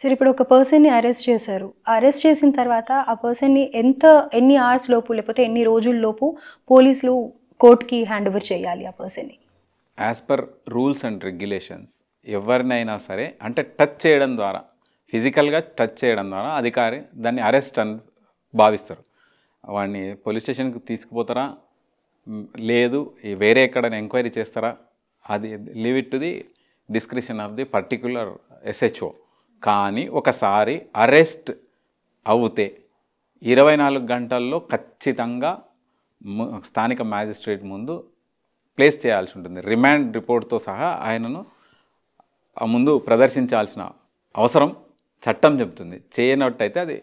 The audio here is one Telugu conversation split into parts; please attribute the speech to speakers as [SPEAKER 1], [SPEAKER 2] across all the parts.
[SPEAKER 1] సరే ఇప్పుడు ఒక పర్సన్ని అరెస్ట్ చేశారు అరెస్ట్ చేసిన తర్వాత ఆ పర్సన్ని ఎంత ఎన్ని అవర్స్ లోపు లేకపోతే ఎన్ని రోజుల లోపు పోలీసులు కోర్టుకి హ్యాండ్ ఓవర్ చేయాలి ఆ పర్సన్ని
[SPEAKER 2] as per rules and regulations ఎవరినైనా సరే అంటే టచ్ చేయడం ద్వారా ఫిజికల్గా టచ్ చేయడం ద్వారా అధికారి దాన్ని అరెస్ట్ అని భావిస్తారు వాడిని పోలీస్ స్టేషన్కి తీసుకుపోతారా మ్, లేదు ఈ వేరే ఎక్కడైనా ఎంక్వైరీ చేస్తారా అది leave it to the description of the particular SHO కానీ ఒకసారి అరెస్ట్ అవుతే ఇరవై నాలుగు గంటల్లో ఖచ్చితంగా ము- స్థానిక మ్యాజిస్ట్రేట్ ముందు ప్లేస్ చేయాల్సి ఉంటుంది రిమాండ్ రిపోర్ట్తో సహా ఆయనను ఆ ముందు ప్రదర్శించాల్సిన అవసరం చట్టం చెబుతుంది చేయనట్టయితే అది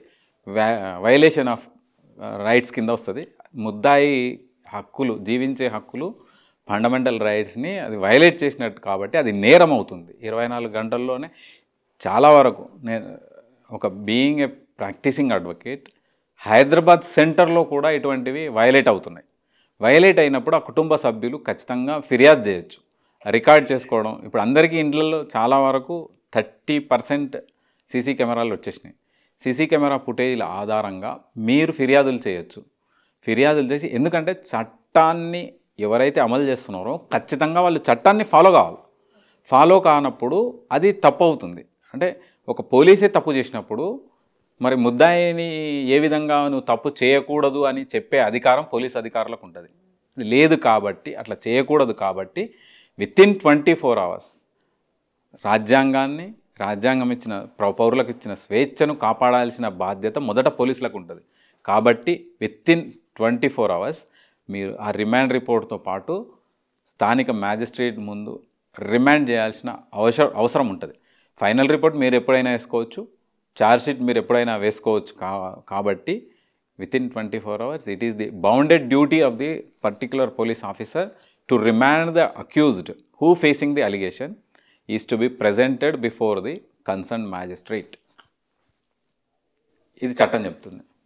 [SPEAKER 2] వైలేషన్ ఆఫ్ రైట్స్ కింద వస్తుంది ముద్దాయి హక్కులు జీవించే హక్కులు ఫండమెంటల్ రైట్స్ని అది వైలేట్ చేసినట్టు కాబట్టి అది నేరం అవుతుంది ఇరవై నాలుగు గంటల్లోనే చాలా వరకు నేను ఒక being a practising advocate Hyderabad సెంటర్లో కూడా ఇటువంటివి వైలేట్ అవుతున్నాయి వైలేట్ అయినప్పుడు ఆ కుటుంబ సభ్యులు ఖచ్చితంగా ఫిర్యాదు చేయొచ్చు రికార్డ్ చేసుకోవడం ఇప్పుడు అందరికీ ఇండ్లలో చాలా వరకు థర్టీ పర్సెంట్ సీసీ కెమెరాలు వచ్చేసినాయి సీసీ కెమెరా ఫుటేజీల ఆధారంగా మీరు ఫిర్యాదులు చేయొచ్చు ఫిర్యాదులు చేసి ఎందుకంటే చట్టాన్ని ఎవరైతే అమలు చేస్తున్నారో ఖచ్చితంగా వాళ్ళు చట్టాన్ని ఫాలో కావాలి ఫాలో కానప్పుడు అది తప్పు అవుతుంది అంటే ఒక పోలీసే తప్పు చేసినప్పుడు మరి ముద్దాయిని ఏ విధంగా నువ్వు తప్పు చేయకూడదు అని చెప్పే అధికారం పోలీస్ అధికారులకు ఉంటుంది ఇది లేదు కాబట్టి అట్లా చేయకూడదు కాబట్టి with in twenty four hours రాజ్యాంగాన్ని రాజ్యాంగం ఇచ్చిన పౌ- పౌరులకు ఇచ్చిన స్వేచ్ఛను కాపాడాల్సిన బాధ్యత మొదట పోలీసులకు ఉంటుంది కాబట్టి with in twenty four hours మీరు ఆ రిమాండ్ రిపోర్ట్తో పాటు స్థానిక మ్యాజిస్ట్రేట్ ముందు రిమాండ్ చేయాల్సిన అవసరం అవసరం ఉంటుంది ఫైనల్ రిపోర్ట్ మీరు ఎప్పుడైనా వేసుకోవచ్చు ఛార్జ్ షీట్ మీరు ఎప్పుడైనా వేసుకోవచ్చు కా కాబట్టి with in twenty four hours it is the bounded duty of the particular police officer to remand the accused who facing the allegation is to be presented before the concern magistrate ఇది చట్టం చెప్తుంది